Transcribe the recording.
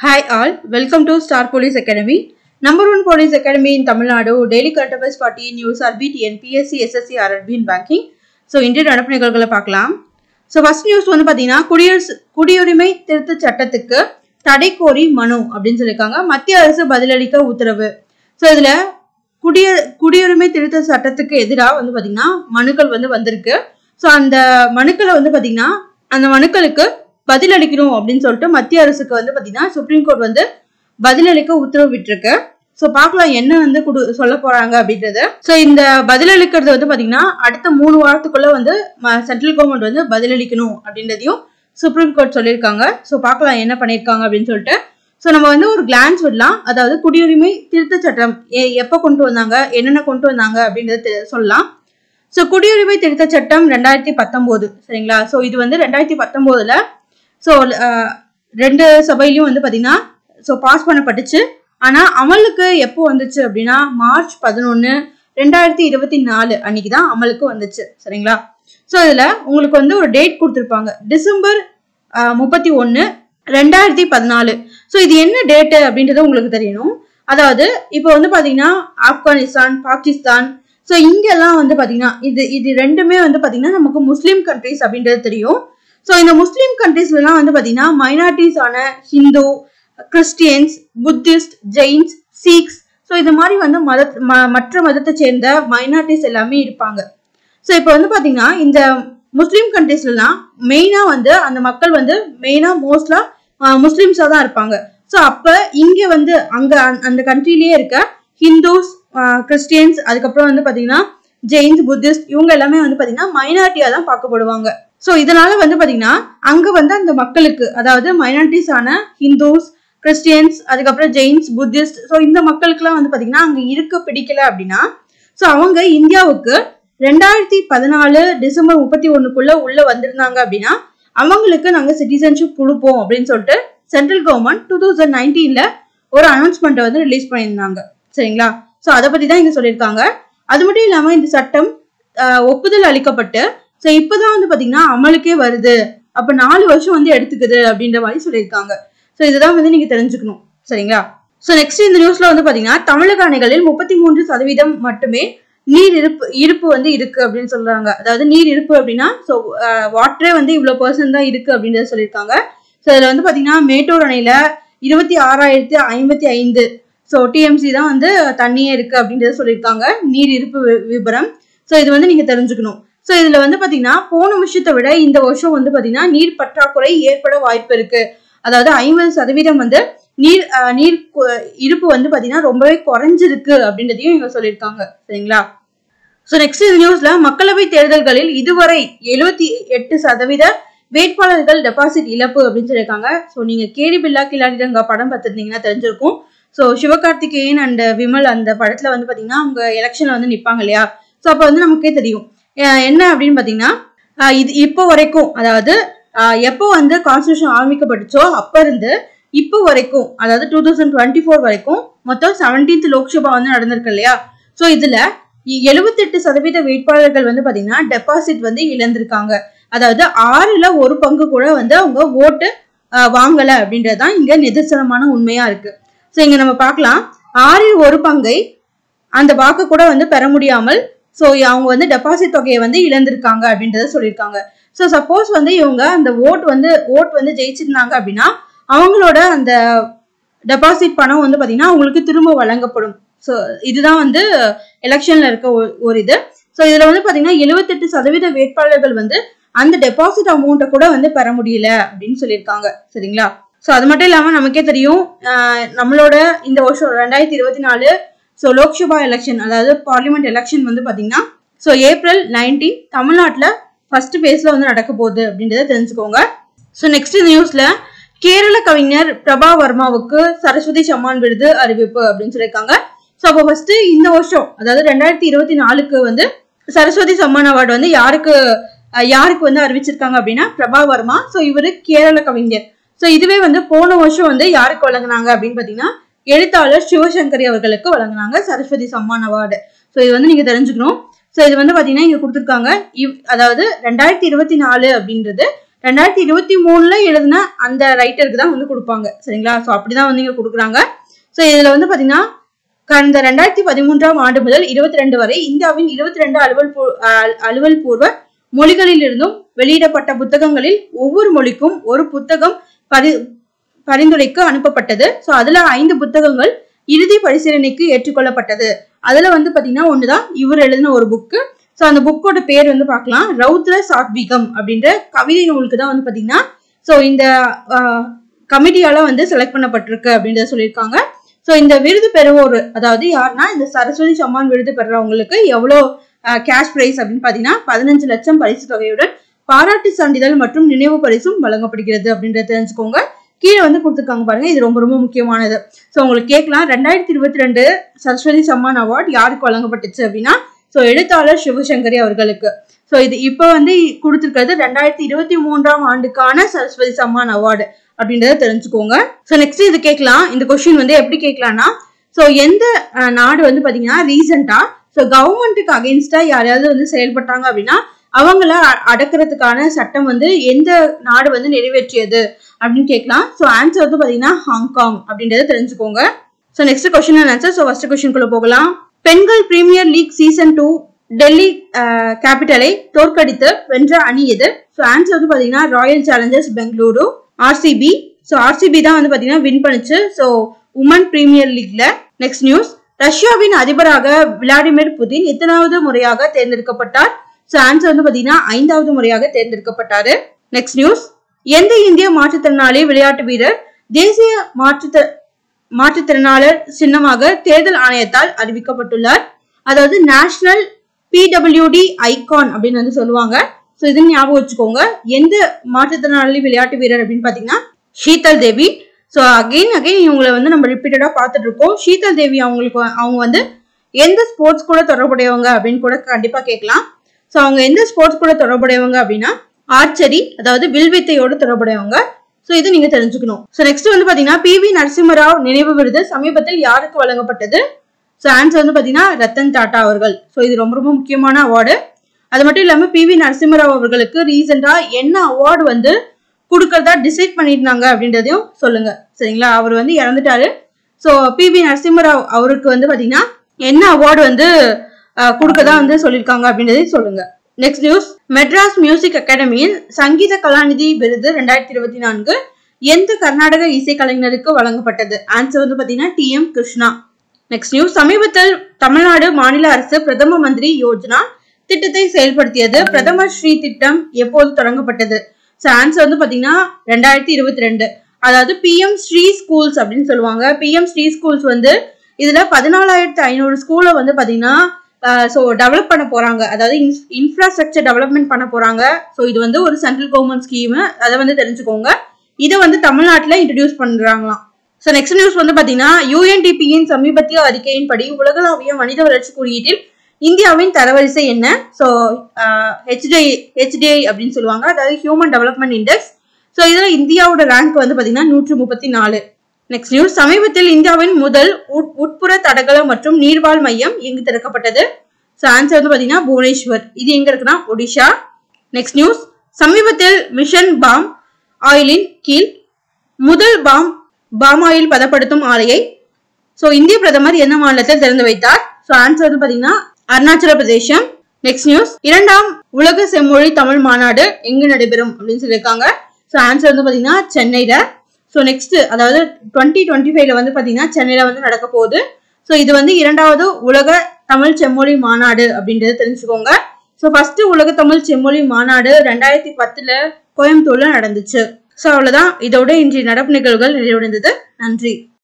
Hi all, welcome to Star Police Academy. Number one police academy in Tamil Nadu, daily current affairs party, news, RBT, NPSC, SSC, RRB in banking. So இன்றைய நடப்பு நிகழ்வுகளை பார்க்கலாம் so first news வந்து பார்த்தீங்கன்னா குடியரசு குடியுரிமை திருத்த சட்டத்துக்கு தடை கோரி மனு அப்படின்னு சொல்லியிருக்காங்க மத்திய அரசு பதிலளிக்க உத்தரவு ஸோ இதில் குடிய குடியுரிமை திருத்த சட்டத்துக்கு எதிராக வந்து பார்த்தீங்கன்னா மனுக்கள் வந்து வந்திருக்கு ஸோ அந்த மனுக்களை வந்து பார்த்தீங்கன்னா அந்த மனுக்களுக்கு பதிலளிக்கணும் அப்படின்னு சொல்லிட்டு மத்திய அரசுக்கு வந்து பார்த்தீங்கன்னா சுப்ரீம் கோர்ட் வந்து பதிலளிக்க உத்தரவிட்டிருக்கு ஸோ பார்க்கலாம் என்ன வந்து குடு சொல்ல போறாங்க அப்படின்றது ஸோ இந்த பதிலளிக்கிறது வந்து பார்த்தீங்கன்னா அடுத்த மூணு வாரத்துக்குள்ள வந்து சென்ட்ரல் கவர்மெண்ட் வந்து பதிலளிக்கணும் அப்படின்றதையும் சுப்ரீம் கோர்ட் சொல்லியிருக்காங்க ஸோ பார்க்கலாம் என்ன பண்ணியிருக்காங்க அப்படின்னு சொல்லிட்டு ஸோ நம்ம வந்து ஒரு கிளான்ஸ் விடலாம் அதாவது குடியுரிமை திருத்த சட்டம் எ- எப்போ கொண்டு வந்தாங்க என்னென்ன கொண்டு வந்தாங்க அப்படின்றத தெ- சொல்லலாம் ஸோ குடியுரிமை திருத்த சட்டம் ரெண்டாயிரத்தி பத்தொம்போது சரிங்களா ஸோ இது வந்து ரெண்டாயிரத்தி பத்தொம்போதுல ஸோ ரெண்டு சபையிலையும் வந்து பார்த்தீங்கன்னா ஸோ பாஸ் பண்ணப்பட்டுச்சு ஆனால் அமலுக்கு எப்போ வந்துச்சு அப்படின்னா மார்ச் பதினொன்று ரெண்டாயிரத்தி இருபத்தி நாலு அன்னைக்கு தான் அமலுக்கு வந்துச்சு சரிங்களா ஸோ இதில் உங்களுக்கு வந்து ஒரு டேட் கொடுத்துருப்பாங்க டிசம்பர் முப்பத்தி ஒன்று ரெண்டாயிரத்தி பதினாலு ஸோ இது என்ன டேட்டு அப்படின்றது உங்களுக்கு தெரியணும் அதாவது இப்போ வந்து பார்த்தீங்கன்னா ஆப்கானிஸ்தான் பாகிஸ்தான் ஸோ இங்கெல்லாம் வந்து பார்த்தீங்கன்னா இது இது ரெண்டுமே வந்து பார்த்தீங்கன்னா நமக்கு முஸ்லீம் கண்ட்ரிஸ் அப்படின்றது தெரியும் ஸோ இந்த முஸ்லீம் கண்ட்ரீஸ்லாம் வந்து பார்த்தீங்கன்னா மைனாரிட்டிஸ் ஆன Hindu Christians Buddhist Jains Sikhs so இது மாதிரி வந்து மத ம- மற்ற மதத்தை சேர்ந்த மைனாரிட்டிஸ் எல்லாமே இருப்பாங்க ஸோ இப்போ வந்து பார்த்தீங்கன்னா இந்த முஸ்லீம் கண்ட்ரீஸ்லாம் மெயினாக வந்து அந்த மக்கள் வந்து மெயினாக மோஸ்ட்லாக முஸ்லீம்ஸாக தான் இருப்பாங்க ஸோ அப்போ இங்கே வந்து அங்கே அந்த கண்ட்ரிலேயே இருக்க ஹிந்துஸ் கிறிஸ்டியன்ஸ் அதுக்கப்புறம் வந்து பார்த்தீங்கன்னா ஜெயின்ஸ் புத்திஸ்ட் இவங்க எல்லாமே வந்து பார்த்தீங்கன்னா மைனாரிட்டியாக தான் பார்க்கப்படுவாங்க ஸோ இதனால வந்து பார்த்தீங்கன்னா அங்கே வந்து அந்த மக்களுக்கு அதாவது மைனாரிட்டிஸ் ஆன ஹிந்துஸ் கிறிஸ்டியன்ஸ் அதுக்கப்புறம் ஜெயின்ஸ் புத்திஸ்ட் ஸோ இந்த மக்களுக்குலாம் வந்து பார்த்தீங்கன்னா அங்கே இருக்க பிடிக்கல அப்படின்னா ஸோ அவங்க இந்தியாவுக்கு ரெண்டாயிரத்தி பதினாலு டிசம்பர் முப்பத்தி ஒண்ணுக்குள்ள உள்ள வந்திருந்தாங்க அப்படின்னா அவங்களுக்கு நாங்கள் சிட்டிசன்ஷிப் கொடுப்போம் அப்படின்னு சொல்லிட்டு சென்ட்ரல் கவர்மெண்ட் டூ தௌசண்ட் நைன்டீன்ல ஒரு அனௌன்ஸ்மெண்ட்டை வந்து ரிலீஸ் பண்ணியிருந்தாங்க சரிங்களா ஸோ அதை பற்றி தான் இங்கே சொல்லியிருக்காங்க அது மட்டும் இல்லாமல் இந்த சட்டம் ஆஹ், ஒப்புதல் அளிக்கப்பட்டு ஸோ இப்போதான் வந்து பார்த்தீங்கன்னா அமலுக்கே வருது அப்போ நாலு வருஷம் வந்து எடுத்துக்குது அப்படின்ற மாதிரி சொல்லியிருக்காங்க ஸோ இதுதான் வந்து நீங்கள் தெரிஞ்சுக்கணும் சரிங்களா ஸோ நெக்ஸ்ட் இந்த நியூஸ்ல வந்து பார்த்தீங்கன்னா தமிழக அணைகளில் முப்பத்தி மூன்று சதவீதம் மட்டுமே நீர் இருப்பு இருப்பு வந்து இருக்கு அப்படின்னு சொல்றாங்க அதாவது நீர் இருப்பு அப்படின்னா ஸோ வாட்டரே வந்து இவ்வளோ பர்சன்ட் தான் இருக்கு அப்படின்றத சொல்லியிருக்காங்க ஸோ இதில் வந்து பார்த்தீங்கன்னா மேட்டூர் அணையில இருபத்தி ஆறாயிரத்தி ஐம்பத்தி ஐந்து ஸோ டிஎம்சி தான் வந்து தண்ணியே இருக்கு அப்படின்றத சொல்லியிருக்காங்க நீர் இருப்பு வி- விபரம் ஸோ இது வந்து நீங்க தெரிஞ்சுக்கணும் ஸோ இதுல வந்து பாத்தீங்கன்னா போன வருஷத்தை விட இந்த வருஷம் வந்து பாத்தீங்கன்னா நீர் பற்றாக்குறை ஏற்பட வாய்ப்பு இருக்கு அதாவது ஐம்பது சதவீதம் வந்து நீர் அஹ், நீர் கு- இருப்பு வந்து பாத்தீங்கன்னா ரொம்பவே குறைஞ்சிருக்கு அப்படின்றதையும் இவங்க சொல்லியிருக்காங்க சரிங்களா ஸோ நெக்ஸ்ட் இந்த நியூஸ்ல மக்களவை தேர்தல்களில் இதுவரை எழுபத்தி எட்டு சதவீத வேட்பாளர்கள் டெபாசிட் இழப்பு அப்படின்னு சொல்லியிருக்காங்க ஸோ நீங்க கேடி பில்லா கில்லாடிரங்கா படம் பார்த்துருந்தீங்கன்னா தெரிஞ்சிருக்கும் ஸோ சிவகார்த்திகேயன் அண்ட் விமல் அந்த படத்துல வந்து பாத்தீங்கன்னா அவங்க எலெக்ஷன்ல வந்து நிப்பாங்க இல்லையா ஸோ அப்போ வந்து நமக்கே தெரியும் அஹ் என்ன அப்படின்னு பாத்தீங்கன்னா அஹ் இது இப்போ வரைக்கும் அதாவது அஹ் எப்போ வந்து கான்ஸ்டியூஷன் ஆரம்பிக்கப்பட்டுச்சோ அப்ப இருந்து இப்போ வரைக்கும் அதாவது டூ தௌசண்ட் டுவெண்ட்டி ஃபோர் வரைக்கும் மொத்தம் செவன்டீன்த் லோக்சபா வந்து நடந்திருக்கு இல்லையா ஸோ இதுல எழுபத்தெட்டு சதவீத வேட்பாளர்கள் வந்து பாத்தீங்கன்னா டெபாசிட் வந்து இழந்திருக்காங்க அதாவது ஆறுல ஒரு பங்கு கூட வந்து அவங்க ஓட்டு அஹ், வாங்கல அப்படின்றதுதான் இங்க நிதர்சனமான உண்மையா இருக்கு ஸோ இங்க நம்ம பார்க்கலாம் ஆறில் ஒரு பங்கை அந்த வாக்கு கூட வந்து பெற முடியாமல் ஸோ அவங்க வந்து டெபாசிட் தொகையை வந்து இழந்திருக்காங்க அப்படின்றத சொல்லியிருக்காங்க ஸோ சப்போஸ் வந்து இவங்க அந்த ஓட் வந்து ஓட் வந்து ஜெயிச்சிருந்தாங்க அப்படின்னா அவங்களோட அந்த டெபாசிட் பணம் வந்து பார்த்தீங்கன்னா அவங்களுக்கு திரும்ப வழங்கப்படும் ஸோ இதுதான் வந்து எலெக்ஷன்ல இருக்க ஒரு- ஒரு இது ஸோ இதுல வந்து பார்த்தீங்கன்னா எழுபத்தெட்டு சதவீத வேட்பாளர்கள் வந்து அந்த டெபாசிட் அமௌண்ட்டை கூட வந்து பெற முடியல அப்படின்னு சொல்லியிருக்காங்க சரிங்களா ஸோ அது மட்டும் இல்லாமல் நமக்கே தெரியும் ஆஹ் நம்மளோட இந்த வருஷம் ரெண்டாயிரத்தி இருபத்தி நாலு ஸோ லோக்சபா எலெக்ஷன் அதாவது பார்லிமெண்ட் எலெக்ஷன் வந்து பார்த்தீங்கன்னா ஸோ ஏப்ரல் நைன்டீன் தமிழ்நாட்டில் ஃபர்ஸ்ட் பேஸில் வந்து நடக்க போகுது அப்படின்றத தெரிஞ்சுக்கோங்க ஸோ நெக்ஸ்ட் நியூஸ்ல கேரள கவிஞர் பிரபா வர்மாவுக்கு சரஸ்வதி சம்மான் விருது அறிவிப்பு அப்படின்னு சொல்லியிருக்காங்க ஸோ அப்போ ஃபர்ஸ்ட் இந்த வருஷம் அதாவது ரெண்டாயிரத்தி இருபத்தி நாலுக்கு வந்து சரஸ்வதி சம்மான் அவார்டு வந்து யாருக்கு அஹ், யாருக்கு வந்து அறிவிச்சிருக்காங்க அப்படின்னா பிரபா வர்மா ஸோ இவரு கேரள கவிஞர் ஸோ இதுவே வந்து போன வருஷம் வந்து யாருக்கு வழங்குனாங்க அப்படின்னு பார்த்தீங்கன்னா எழுத்தாளர் சிவசங்கரி அவர்களுக்கு வழங்குனாங்க சரஸ்வதி சம்மான் அவார்டு ஸோ இது வந்து நீங்க தெரிஞ்சுக்கணும் ஸோ இது வந்து பார்த்தீங்கன்னா இங்க கொடுத்துருக்காங்க இவ் அதாவது ரெண்டாயிரத்தி இருபத்தி நாலு அப்படின்றது ரெண்டாயிரத்தி இருபத்தி மூணுல எழுதின அந்த ரைட்டருக்கு தான் வந்து கொடுப்பாங்க சரிங்களா ஸோ அப்படிதான் வந்து இங்க கொடுக்குறாங்க ஸோ இதுல வந்து பாத்தீங்கன்னா கடந்த ரெண்டாயிரத்தி பதிமூன்றாம் ஆண்டு முதல் இருபத்தி ரெண்டு வரை இந்தியாவின் இருபத்தி ரெண்டு அலுவல் பூ- அஹ் அலுவல் பூர்வ மொழிகளிலிருந்தும் வெளியிடப்பட்ட புத்தகங்களில் ஒவ்வொரு மொழிக்கும் ஒரு புத்தகம் பரி பரிந்துரைக்கு அனுப்பப்பட்டது ஸோ அதுல ஐந்து புத்தகங்கள் இறுதி பரிசீலனைக்கு ஏற்றுக்கொள்ளப்பட்டது அதுல வந்து பாத்தீங்கன்னா ஒண்ணுதான் இவர் எழுதின ஒரு புக்கு ஸோ அந்த புக்கோட பேர் வந்து பார்க்கலாம் ரௌத்ர சாத்விகம் அப்படின்ற கவிதை நூலுக்கு தான் வந்து பாத்தீங்கன்னா ஸோ இந்த கமிட்டியால வந்து செலக்ட் பண்ணப்பட்டிருக்கு அப்படின்றத சொல்லியிருக்காங்க ஸோ இந்த விருது பெறுவோர் அதாவது யாருன்னா இந்த சரஸ்வதி சம்மான் விருது பெறுறவங்களுக்கு எவ்வளோ கேஷ் பிரைஸ் அப்படின்னு பார்த்தீங்கன்னா பதினஞ்சு லட்சம் பரிசு தொகையுடன் பாராட்டு சான்றிதழ் மற்றும் நினைவு பரிசும் வழங்கப்படுகிறது அப்படின்றத தெரிஞ்சுக்கோங்க கீழே வந்து கொடுத்துருக்காங்க பாருங்க இது ரொம்ப ரொம்ப முக்கியமானது ஸோ உங்களுக்கு கேட்கலாம் ரெண்டாயிரத்தி இருபத்தி ரெண்டு சரஸ்வதி சம்மான் அவார்ட் யாருக்கு வழங்கப்பட்டுச்சு அப்படின்னா ஸோ எழுத்தாளர் சிவசங்கரி அவர்களுக்கு ஸோ இது இப்போ வந்து கொடுத்துருக்கிறது ரெண்டாயிரத்தி இருபத்தி மூன்றாம் ஆண்டுக்கான சரஸ்வதி சம்மான் அவார்டு அப்படின்றத தெரிஞ்சுக்கோங்க ஸோ நெக்ஸ்ட் இது கேட்கலாம் இந்த கொஸ்டின் வந்து எப்படி கேட்கலாம்னா ஸோ எந்த அஹ், நாடு வந்து பார்த்தீங்கன்னா ரீசெண்டாக ஸோ கவர்மெண்ட்டுக்கு அகேன்ஸ்டா யாரையாவது வந்து செயல்பட்டாங்க அப்படின்னா அவங்கள அ- அடக்குறதுக்கான சட்டம் வந்து எந்த நாடு வந்து நிறைவேற்றியது அப்படின்னு கேட்கலாம் ஸோ ஆன்சர் வந்து பார்த்தீங்கன்னா ஹாங்காங் அப்படின்றத தெரிஞ்சுக்கோங்க so next question answer so first கொஸ்டின்குள்ள போகலாம் பெண்கள் premier league season two Delhi கேபிட்டலை தோற்கடித்து வென்ற அணி எது ஸோ ஆன்சர் வந்து பார்த்தீங்கன்னா royal challengers Bengaluru RCB so RCB தான் வந்து பார்த்தீங்கன்னா வின் பண்ணுச்சு ஸோ உமன் பிரீமியர் லீக்ல நெக்ஸ்ட் நியூஸ் ரஷ்யாவின் அதிபராக விளாடிமிர் புதின் எத்தனாவது முறையாக தேர்ந்தெடுக்கப்பட்டார் ஸோ ஆன்சர் வந்து பார்த்தீங்கன்னா ஐந்தாவது முறையாக தேர்ந்தெடுக்கப்பட்டாரு நெக்ஸ்ட் நியூஸ் எந்த இந்திய மாற்றுத்திறனாளி விளையாட்டு வீரர் தேசிய மாற்றுத்த மாற்றுத்திறனாளர் சின்னமாக தேர்தல் ஆணையத்தால் அறிவிக்கப்பட்டுள்ளார் அதாவது நேஷனல் பிடபிள்யூடி ஐகான் அப்படின்னு வந்து சொல்லுவாங்க ஸோ இது ஞாபகம் வச்சுக்கோங்க எந்த மாற்றுத்திறனாளி விளையாட்டு வீரர் அப்படின்னு பார்த்தீங்கன்னா Sheetal Devi so again again இவங்களை வந்து நம்ம ரிப்பீட்டடாக பார்த்துட்டு இருக்கோம் ஷீதல் தேவி அவங்களுக்கு வ- அவங்க வந்து எந்த ஸ்போர்ட்ஸ் கூட தொடர்புடையவங்க அப்படின்னு கூட கண்டிப்பாக கேட்கலாம் ஸோ அவங்க எந்த ஸ்போர்ட்ஸ் கூட தொடர்புடையவங்க அப்படின்னா ஆர்ச்சரி அதாவது வில்வித்தையோடு தொடர்புடையவங்க ஸோ இது நீங்க தெரிஞ்சுக்கணும் ஸோ நெக்ஸ்ட் வந்து பாத்தீங்கன்னா பி வி நரசிம்மராவ் நினைவு விருது சமீபத்தில் யாருக்கு வழங்கப்பட்டது ஸோ ஆன்சர் வந்து பாத்தீங்கன்னா ரத்தன் டாடா அவர்கள் ஸோ இது ரொம்ப ரொம்ப முக்கியமான அவார்டு அது மட்டும் இல்லாம பி வி நரசிம்மராவ் அவர்களுக்கு ரீசெண்டா என்ன அவார்டு வந்து கொடுக்கறதா டிசைட் பண்ணியிருந்தாங்க அப்படின்றதையும் சொல்லுங்க சரிங்களா அவர் வந்து இறந்துட்டாரு ஸோ பி வி நரசிம்மராவ் அவருக்கு வந்து பாத்தீங்கன்னா என்ன அவார்டு வந்து அஹ், கொடுக்கறதா வந்து சொல்லியிருக்காங்க அப்படின்றதையும் சொல்லுங்க நெக்ஸ்ட் நியூஸ் மெட்ராஸ் மியூசிக் அகாடமியின் சங்கீத கலாநிதி விருது ரெண்டாயிரத்தி இருபத்தி நான்கு எந்த கர்நாடக இசைக்கலைஞருக்கு வழங்கப்பட்டது ஆன்சர் வந்து பாத்தீங்கன்னா D M Krishna next news சமீபத்தில் தமிழ்நாடு மாநில அரசு பிரதம மந்திரி யோஜனா திட்டத்தை செயல்படுத்தியது பிரதமர் ஸ்ரீ திட்டம் எப்போது தொடங்கப்பட்டது ஸோ ஆன்சர் வந்து பாத்தீங்கன்னா ரெண்டாயிரத்தி இருபத்தி ரெண்டு அதாவது பிஎம் ஸ்ரீ ஸ்கூல்ஸ் அப்படின்னு சொல்லுவாங்க பிஎம் ஸ்ரீ ஸ்கூல்ஸ் வந்து இதுல பதினாலாயிரத்து ஐநூறு ஸ்கூலை வந்து பாத்தீங்கன்னா ஸோ டெவலப் பண்ண போறாங்க அதாவது இன்ஃப்ராஸ்ட்ரக்சர் டெவலப்மெண்ட் பண்ண போறாங்க ஸோ இது வந்து ஒரு சென்ட்ரல் கவர்மெண்ட் ஸ்கீம் அதை வந்து தெரிஞ்சுக்கோங்க இதை வந்து தமிழ்நாட்டில் இன்ட்ரடியூஸ் பண்றாங்களாம் ஸோ நெக்ஸ்ட் நியூஸ் வந்து பாத்தீங்கன்னா யூஎன்டிபியின் சமீபத்திய அறிக்கையின்படி உலகளாவிய மனித வளர்ச்சி குறியீட்டில் இந்தியாவின் தரவரிசை என்ன ஸோ ஹெச்டிஐ ஹெச்டிஐ அப்படின்னு சொல்லுவாங்க அதாவது ஹியூமன் டெவலப்மெண்ட் இண்டெக்ஸ் ஸோ இதில் இந்தியாவோட ரேங்க் வந்து பாத்தீங்கன்னா நூற்று முப்பத்தி நாலு நெக்ஸ்ட் நியூஸ் சமீபத்தில் இந்தியாவின் முதல் உட்- உட்புற தடகள மற்றும் நீர்வாழ் மையம் எங்கு திறக்கப்பட்டது ஸோ ஆன்சர் வந்து பாத்தீங்கன்னா புவனேஸ்வர் இது எங்க இருக்குன்னா ஒடிஷா நெக்ஸ்ட் நியூஸ் சமீபத்தில் மிஷன் பாம் ஆயிலின் கீழ் முதல் பாம் பாம் ஆயில் பதப்படுத்தும் ஆலையை ஸோ இந்திய பிரதமர் எந்த மாநிலத்தில் திறந்து வைத்தார் ஸோ ஆன்சர் வந்து பாத்தீங்கன்னா அருணாச்சல பிரதேசம் நெக்ஸ்ட் நியூஸ் இரண்டாம் உலக செம்மொழி தமிழ் மாநாடு எங்கு நடைபெறும் அப்படின்னு சொல்லியிருக்காங்க ஸோ ஆன்சர் வந்து பாத்தீங்கன்னா சென்னையில ஸோ நெக்ஸ்ட் அதாவது டுவெண்ட்டி டுவெண்ட்டி ஃபைவ்ல வந்து பாத்தீங்கன்னா சென்னையில வந்து நடக்க போகுது ஸோ இது வந்து இரண்டாவது உலக தமிழ் செம்மொழி மாநாடு அப்படின்றத தெரிஞ்சுக்கோங்க ஸோ ஃபர்ஸ்ட் உலக தமிழ் செம்மொழி மாநாடு ரெண்டாயிரத்தி பத்துல கோயம்புத்தூர்ல நடந்துச்சு ஸோ அவ்வளவுதான் இதோட இன்றைய நடப்பு நிகழ்வுகள் நிறைவடைந்தது நன்றி